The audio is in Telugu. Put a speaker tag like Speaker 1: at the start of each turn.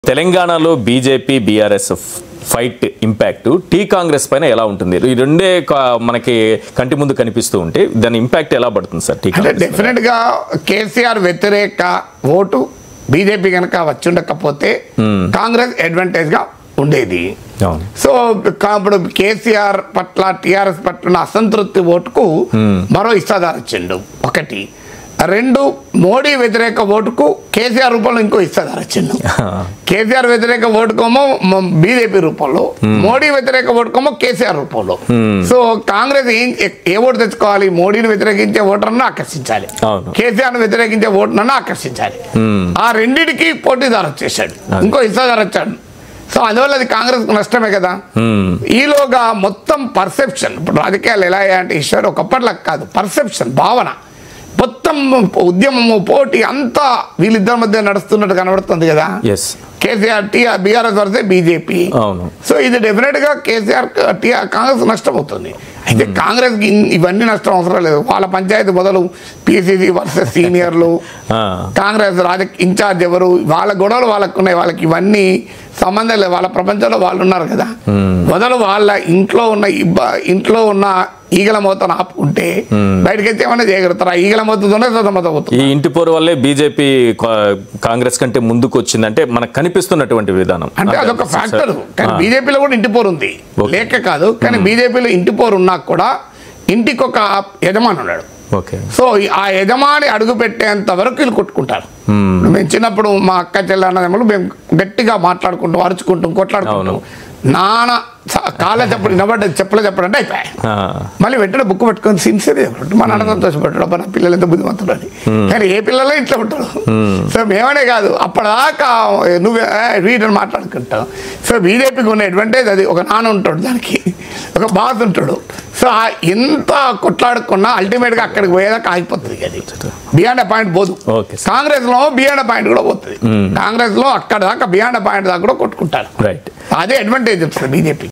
Speaker 1: తెలంగాణలో BJP BRS fight impact T Congress పైన ఎలా ఉంటుంది ఈ రెండే కా- మనకి కంటి ముందు కనిపిస్తూ ఉంటే దాని ఇంపాక్ట్ ఎలా పడుతుంది సార్ టీ
Speaker 2: అంటే
Speaker 1: కాంగ్రెస్
Speaker 2: డెఫినెట్ గా కేసీఆర్ వ్యతిరేక ఓటు బీజేపీ కనుక వచ్చి ఉండకపోతే కాంగ్రెస్ అడ్వాంటేజ్ గా ఉండేది
Speaker 1: అవును
Speaker 2: సో కా- ఇప్పుడు కేసీఆర్ పట్ల టిఆర్ఎస్ పట్ల ఉన్న అసంతృప్తి ఓటుకు మరో ఇస్తాదారు ఇచ్చిండు ఒకటి రెండు మోడీ వ్యతిరేక ఓటుకు కేసీఆర్ రూపంలో ఇంకో ఇస్తాదారు ఇచ్చిండు కేసీఆర్ వ్యతిరేక ఓటుకోమో బీజేపీ రూపంలో మోడీ వ్యతిరేక ఓటుకోమో కేసీఆర్ రూపంలో సో కాంగ్రెస్ ఏం ఏ ఓటు తెచ్చుకోవాలి మోడీని వ్యతిరేకించే ఓటర్ను ఆకర్షించాలి
Speaker 1: అవును.
Speaker 2: కేసీఆర్ వ్యతిరేకించే ఓటునన్ను ఆకర్షించాలి ఆ రెండిటికి పోటీదారు వచ్చేసాడు ఇంకో ఇస్తాదారు వచ్చాడు సో అందువల్ల అది కాంగ్రెస్ నష్టమే కదా
Speaker 1: మ్మ్.
Speaker 2: ఈలోగా మొత్తం పర్సెప్షన్ ఇప్పుడు రాజకీయాలు ఎలా అయ్యాయంటే ఈశ్వర్ ఒకప్పటిలా కాదు పర్సెప్షన్ భావన మొత్తం ఉద్యమము పోటీ అంతా వీళ్ళిద్దరి మధ్య నడుస్తున్నట్టు కనబడుతుంది కదా
Speaker 1: yes
Speaker 2: KCR TR BRS versus BJP
Speaker 1: అవును
Speaker 2: సో ఇది డెఫినెట్ గా కేసీఆర్ టీఆర్ కాంగ్రెస్ నష్టపోతుంది అయితే కాంగ్రెస్ కి ఇన్- ఇవన్నీ నష్టం అవసరం లేదు వాళ్ళ పంచాయతీ మొదలు పిసిసి వర్సెస్ సీనియర్లు
Speaker 1: ఆ,
Speaker 2: కాంగ్రెస్ రాజకీయ ఇన్ఛార్జ్ ఎవరు వాళ్ళ గొడవలు వాళ్ళకు ఉన్నాయి వాళ్ళకి ఇవన్నీ సంబంధం లేదు వాళ్ళ ప్రపంచంలో వాళ్ళు ఉన్నారు కదా మొదలు వాళ్ళ ఇంట్లో ఉన్న ఇబ్బ- ఇంట్లో ఉన్న ఈగల మోతను ఆపుకుంటే బయటకి వచ్చి ఏమైనా చేయగలుగుతారు ఆ ఈగల మోతతోనే సతమత అవుతుంది
Speaker 1: ఈ ఇంటి పోరు వల్లే బీజేపీ కాంగ్రెస్ కంటే ముందుకు వచ్చింది అంటే మనకు కనిపిస్తున్నటువంటి విధానం
Speaker 2: అంటే అదొక ఫ్యాక్టర్ కానీ బీజేపీలో కూడా ఇంటి పోరు ఉంది
Speaker 1: Okay.
Speaker 2: లేక కాదు కానీ బీజేపీలో ఇంటి పోరు ఉన్నా కూడా ఇంటికి ఒక యజమాని ఉన్నాడు
Speaker 1: ఓకే
Speaker 2: సో ఈ- ఆ యజమాని అడుగు పెట్టేంత వరకు వీళ్ళు కొట్టుకుంటారు మేము చిన్నప్పుడు మా అక్క చెల్లెన్నదమ్ములు మేము గట్టిగా మాట్లాడుకుంటాం అరుచుకుంటాం కొట్లాడుకుంటాం నాన్న స- కాళ్ళ చెప్పుడు వినబడ్డది చెప్పుల చెప్పడం అంటే అయిపోయాయి
Speaker 1: ఆ,
Speaker 2: మళ్ళీ వెంటనే బుక్ పట్టుకొని సిన్సియర్ చెప్పడం మా నాన్న సంతోషపడ్డాడు మన పిల్లలు ఎంత బుద్ధిమంతుడు అని కానీ ఏ పిల్లలు ఇట్లా ఉంటారు సో మేమనే కాదు అప్పటిదాకా నువ్వు వీటిని మాట్లాడుకుంటాం సో బీజేపీకి ఉన్న అడ్వాంటేజ్ అది ఒక నాన్న ఉంటాడు దానికి ఒక బాస్ ఉంటాడు సో ఆ ఎంత కొట్లాడుకున్నా అల్టిమేట్గా అక్కడికి పోయేదాకా ఆగిపోతుంది అది బియాండ్ పాయింట్ పోదు
Speaker 1: Okay, sir.
Speaker 2: కాంగ్రెస్ లో బియాండ్ పాయింట్ కూడా పోతుంది కాంగ్రెస్ లో అక్కడ దాకా బియాండ్ పాయింట్ దాకా కూడా కొట్టుకుంటారు
Speaker 1: రైట్
Speaker 2: అదే అడ్వాంటేజ్ వస్తుంది బీజేపీ